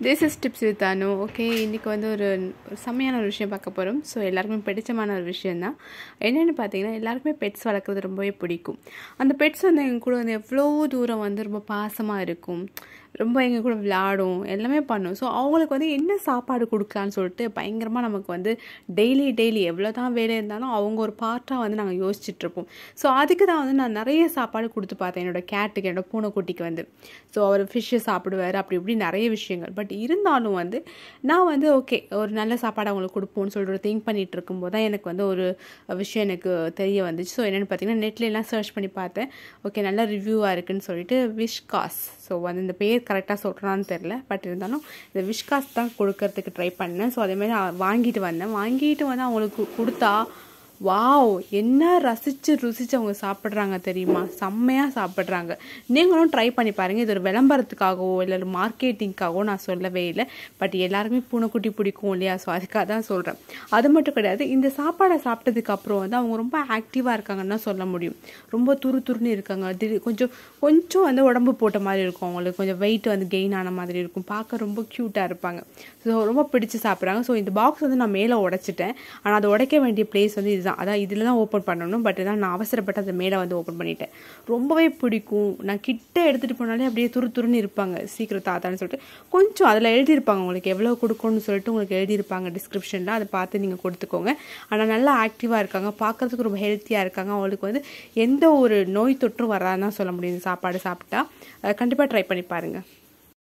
this is tips with Anu okay இன்றைக்கி வந்து ஒரு ஒரு செம்மையான ஒரு விஷயம் பார்க்க போகிறோம் ஸோ எல்லாருக்குமே பிடிச்சமான ஒரு விஷயந்தான் என்னென்னு பார்த்தீங்கன்னா எல்லாருக்குமே பெட்ஸ் வளர்க்குறது ரொம்பவே பிடிக்கும் அந்த பெட்ஸ் வந்து எங்கள் கூட வந்து எவ்வளோ தூரம் வந்து ரொம்ப பாசமாக இருக்கும் ரொம்ப எங்கள் கூட விளையாடும் எல்லாமே பண்ணும் ஸோ அவங்களுக்கு வந்து என்ன சாப்பாடு கொடுக்கலான்னு சொல்லிட்டு பயங்கரமாக நமக்கு வந்து டெய்லி டெய்லி எவ்வளோ தான் வேலை இருந்தாலும் அவங்க ஒரு பார்ட்டாக வந்து நாங்கள் யோசிச்சுட்ருப்போம் ஸோ அதுக்கு தான் வந்து நான் நிறைய சாப்பாடு கொடுத்து பார்த்தேன் என்னோடய கேட்டுக்கு என்னோடய பூனைக்குட்டிக்கு வந்து ஸோ அவர் ஃபிஷ்ஷு சாப்பிடுவார் அப்படி இப்படி நிறைய விஷயங்கள் பட் இருந்தாலும் வந்து நான் வந்து ஓகே ஒரு நல்ல சாப்பாடு அவங்களுக்கு கொடுப்போம்னு சொல்லிட்டு ஒரு திங்க் பண்ணிகிட்டு இருக்கும்போது தான் எனக்கு வந்து ஒரு விஷயம் எனக்கு தெரிய வந்துச்சு ஸோ என்னென்னு பார்த்தீங்கன்னா நெட்ல எல்லாம் சர்ச் பண்ணி பார்த்தேன் ஓகே நல்ல ரிவ்யூவாக இருக்குன்னு சொல்லிட்டு விஷ்காஸ் ஸோ வந்து இந்த பேர் கரெக்டாக சொல்கிறான்னு தெரில பட் இருந்தாலும் இந்த விஷ்காஸ் தான் கொடுக்கறதுக்கு ட்ரை பண்ணேன் ஸோ அதேமாதிரி வாங்கிட்டு வந்தேன் வாங்கிட்டு வந்து அவங்களுக்கு கொடுத்தா வாவ் என்ன ரசித்து ருசித்து அவங்க சாப்பிட்றாங்க தெரியுமா செம்மையாக சாப்பிட்றாங்க நீங்களும் ட்ரை பண்ணி பாருங்கள் இது ஒரு விளம்பரத்துக்காகவோ இல்லை ஒரு மார்க்கெட்டிங்காகவோ நான் சொல்லவே இல்லை பட் எல்லாருக்குமே பூனைக்குட்டி பிடிக்கும் இல்லையா ஸோ அதுக்காக தான் சொல்கிறேன் அது மட்டும் கிடையாது இந்த சாப்பாடை சாப்பிட்டதுக்கு அப்புறம் வந்து அவங்க ரொம்ப ஆக்டிவாக இருக்காங்கன்னு தான் சொல்ல முடியும் ரொம்ப துரு துருன்னு இருக்காங்க திடீர் கொஞ்சம் கொஞ்சம் வந்து உடம்பு போட்ட மாதிரி இருக்கும் அவங்களுக்கு கொஞ்சம் வெயிட் வந்து கெயின் ஆன மாதிரி இருக்கும் பார்க்க ரொம்ப க்யூட்டாக இருப்பாங்க ஸோ ரொம்ப பிடிச்சி சாப்பிட்றாங்க ஸோ இந்த பாக்ஸ் வந்து நான் மேலே உடைச்சிட்டேன் ஆனால் அதை உடைக்க வேண்டிய பிளேஸ் வந்து இதுதான் அதான் இதில் தான் ஓப்பன் பண்ணணும் பட் இதான் நான் அவசரப்பட்டு அதை மேலே வந்து ஓப்பன் பண்ணிட்டேன் ரொம்பவே பிடிக்கும் நான் கிட்ட எடுத்துகிட்டு போனாலே அப்படியே துரு துருன்னு இருப்பாங்க சீக்கிரம் தாத்தான்னு சொல்லிட்டு கொஞ்சம் அதில் எழுதியிருப்பாங்க உங்களுக்கு எவ்வளோ கொடுக்கணும்னு சொல்லிட்டு உங்களுக்கு எழுதியிருப்பாங்க டிஸ்கிரிப்ஷனில் அதை பார்த்து நீங்கள் கொடுத்துக்கோங்க ஆனால் நல்லா ஆக்டிவாக இருக்காங்க பார்க்குறதுக்கு ரொம்ப ஹெல்த்தியாக இருக்காங்க அவங்களுக்கு வந்து எந்த ஒரு நோய் தொற்றும் வராதுன்னு தான் சொல்ல முடியும் இந்த சாப்பாடு சாப்பிட்டா கண்டிப்பாக ட்ரை பண்ணி பாருங்கள்